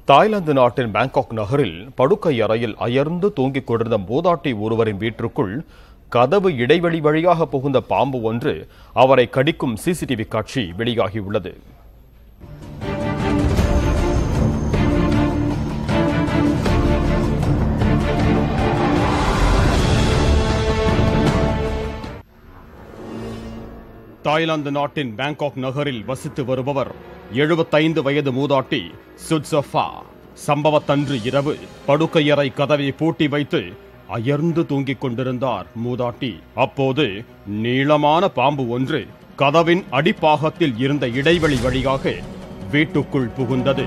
Thailand நாட்டின் Bangkok நகரில் படுக்கை அறையில் அயர்ந்து தூங்கிக் கொண்டிருந்த மூதாட்டி ஒருவரின் வீட்டிற்குள் கதவு இடைவெளி வழியாக புகுந்த பாம்பு ஒன்று அவரை கடிக்கும் சிசிடிவி காட்சி வெளியாகியுள்ளது தாய்லாந்து நாட்டின் பாங்காக் நகரில் வசித்து வருபவர் எழுபத்தைந்து வயது மூதாட்டி சுட்சஃபா சம்பவத்தன்று இரவு படுக்கையறை கதவை பூட்டி வைத்து அயர்ந்து தூங்கிக் கொண்டிருந்தார் மூதாட்டி அப்போது நீளமான பாம்பு ஒன்று கதவின் அடிப்பாகத்தில் இருந்த இடைவெளி வழியாக வீட்டுக்குள் புகுந்தது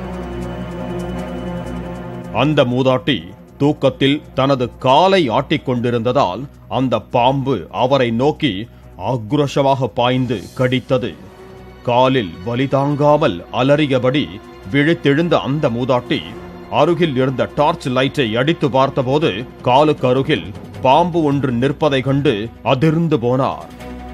அந்த மூதாட்டி தூக்கத்தில் தனது காலை ஆட்டிக் கொண்டிருந்ததால் அந்த பாம்பு அவரை நோக்கி ஆக்ரோஷமாக பாய்ந்து கடித்தது காலில் வலி தாங்காமல் அலறியபடி விழித்தெழுந்த அந்த மூதாட்டி அருகில் இருந்த டார்ச் லைட்டை அடித்து பார்த்தபோது காலுக்கு அருகில் பாம்பு ஒன்று நிற்பதை கண்டு அதிர்ந்து போனார்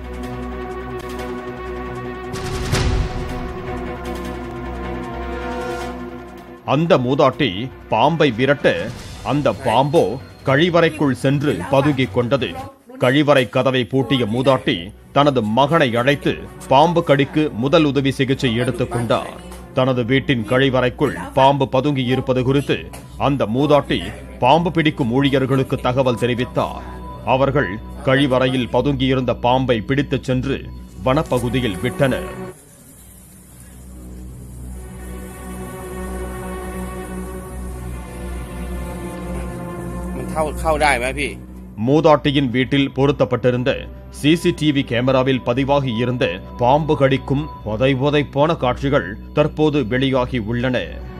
அந்த மூதாட்டி பாம்பை விரட்ட அந்த பாம்போ கழிவறைக்குள் சென்று பதுங்கிக் கொண்டது கழிவறை கதவை பூட்டிய மூதாட்டி தனது மகனை அழைத்து பாம்பு கடிக்கு முதல் உதவி சிகிச்சை எடுத்துக் கொண்டார் தனது வீட்டின் கழிவறைக்குள் பாம்பு பதுங்கி இருப்பது குறித்து அந்த மூதாட்டி பாம்பு பிடிக்கும் ஊழியர்களுக்கு தகவல் தெரிவித்தார் அவர்கள் கழிவறையில் பதுங்கியிருந்த பாம்பை பிடித்துச் சென்று வனப்பகுதியில் விட்டனர் มันเข้าเข้าได้ไหมพี่ மூதாட்டியின் வீட்டில் பொருத்தப்பட்டிருந்த சிசிடிவி கேமராவில் பதிவாகி இருந்த பாம்பு கடிக்கும் உதை உதை போன காட்சிகள் தற்போது வெளியாகி உள்ளன